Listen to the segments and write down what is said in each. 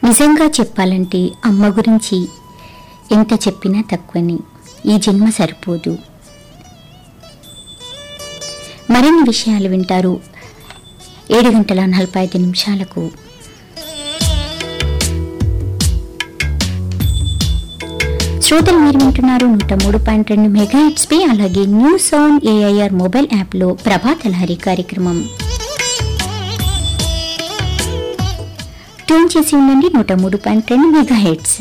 నిజంగా చెప్పాలంటే అమ్మ గురించి ఎంత చెప్పినా తక్కువని ఈ జన్మ సరిపోదు మరిన్ని విషయాలు వింటారు ఏడు గంటల నలభై ఐదు నిమిషాలకు శ్రోతలు మీరు వింటున్నారు నూట మూడు పాయింట్ రెండు మెగా పై అలాగే న్యూస్ ఆన్ ఏఐఆర్ మొబైల్ యాప్లో ప్రభాత లహరి కార్యక్రమం ట్యూన్ చేసి ఉండండి నూట మూడు పాయింట్ రెండు మెగా హెడ్స్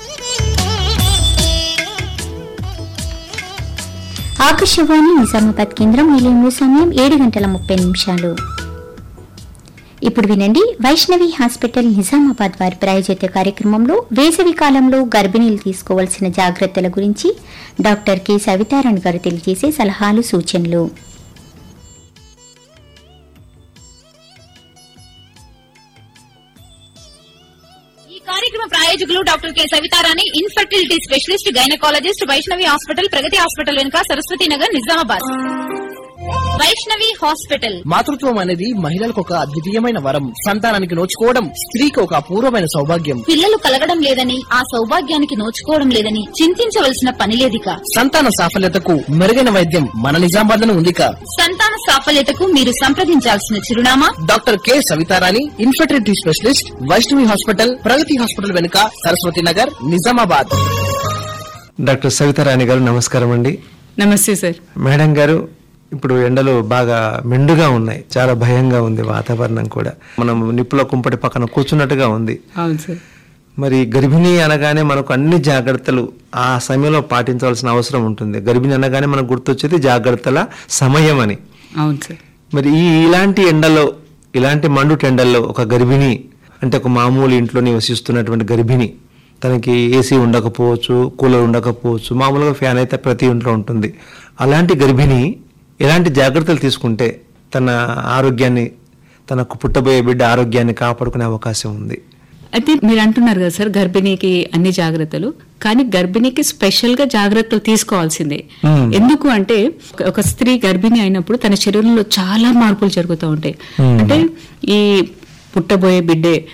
ఆకాశవాణి నిజామాబాద్ కేంద్రం నిలయంలో సమయం ఏడు గంటల ముప్పై నిమిషాలు ఇప్పుడు వినండి వైష్ణవి హాస్పిటల్ నిజామాబాద్ వారి ప్రాయోజిత కార్యక్రమంలో వేసవి కాలంలో గర్భిణీలు తీసుకోవాల్సిన జాగ్రత్తల గురించి డాక్టర్ కె సవితారాణ్ గారు తెలియజేసే సలహాలు సూచనలు ఈ కార్యక్రమ ప్రాయోజకులు doctor K Savitharani infertility specialist gynaecologist Vaishnavi hospital Pragathi hospital వెనుక సరస్వతి నగర్ నిజామాబాద్ వైష్ణవి హాస్పిటల్ మాతృత్వం అనేది మహిళలకు ఒక అద్వితీయమైన వరం సంతానానికి నోచుకోవడం స్త్రీకి ఒక అపూర్వమైన సౌభాగ్యం పిల్లలు కలగడం లేదని ఆ సౌభాగ్యానికి నోచుకోవడం లేదని చింతించవలసిన పని లేదిక సంతాన సాఫల్యతకు మెరుగైన వైద్యం మన నిజామాబాద్ ఉందిక సంతాన సాఫల్యతకు మీరు సంప్రదించాల్సిన చిరునామా doctor K Savitharani infertility specialist Vaishnavi hospital Pragathi hospital వెనుక సరస్వతి నగర్ నిజామాబాద్ డాక్టర్ సవితారాణి గారు నమస్కారం అండి నమస్తే సార్ మేడం గారు ఇప్పుడు ఎండలు బాగా మెండుగా ఉన్నాయి చాలా భయంగా ఉంది వాతావరణం కూడా మనం నిప్పుల కుంపటి పక్కన కూర్చున్నట్టుగా ఉంది అవును సార్ మరి గర్భిణీ అనగానే మనకు అన్ని జాగ్రత్తలు ఆ సమయంలో పాటించవలసిన అవసరం ఉంటుంది గర్భిణి అనగానే మనకు గుర్తొచ్చేది జాగ్రత్తల సమయం అని అవును సార్ మరి ఈ ఇలాంటి ఎండలో ఇలాంటి మండుటి ఎండల్లో ఒక గర్భిణి అంటే ఒక మామూలు ఇంట్లో నివసిస్తున్నటువంటి గర్భిణి తనకి ఏసీ ఉండకపోవచ్చు కూలర్ ఉండకపోవచ్చు మామూలుగా ఫ్యాన్ అయితే ప్రతి ఇంట్లో ఉంటుంది అలాంటి గర్భిణి ఎలాంటి జాగ్రత్తలు తీసుకుంటే తన ఆరోగ్యాన్ని తనకు పుట్టబోయే బిడ్డ ఆరోగ్యాన్ని కాపాడుకునే అవకాశం ఉంది అయితే మీరు అంటున్నారు కదా సార్ గర్భిణీకి అన్ని జాగ్రత్తలు కానీ గర్భిణీకి స్పెషల్ గా జాగ్రత్తలు తీసుకోవాల్సిందే Hmm. ఎందుకు అంటే ఒక- ఒక స్త్రీ గర్భిణి అయినప్పుడు తన శరీరంలో చాలా మార్పులు జరుగుతూ ఉంటాయి అంటే ఈ పుట్టబోయే బిడ్డే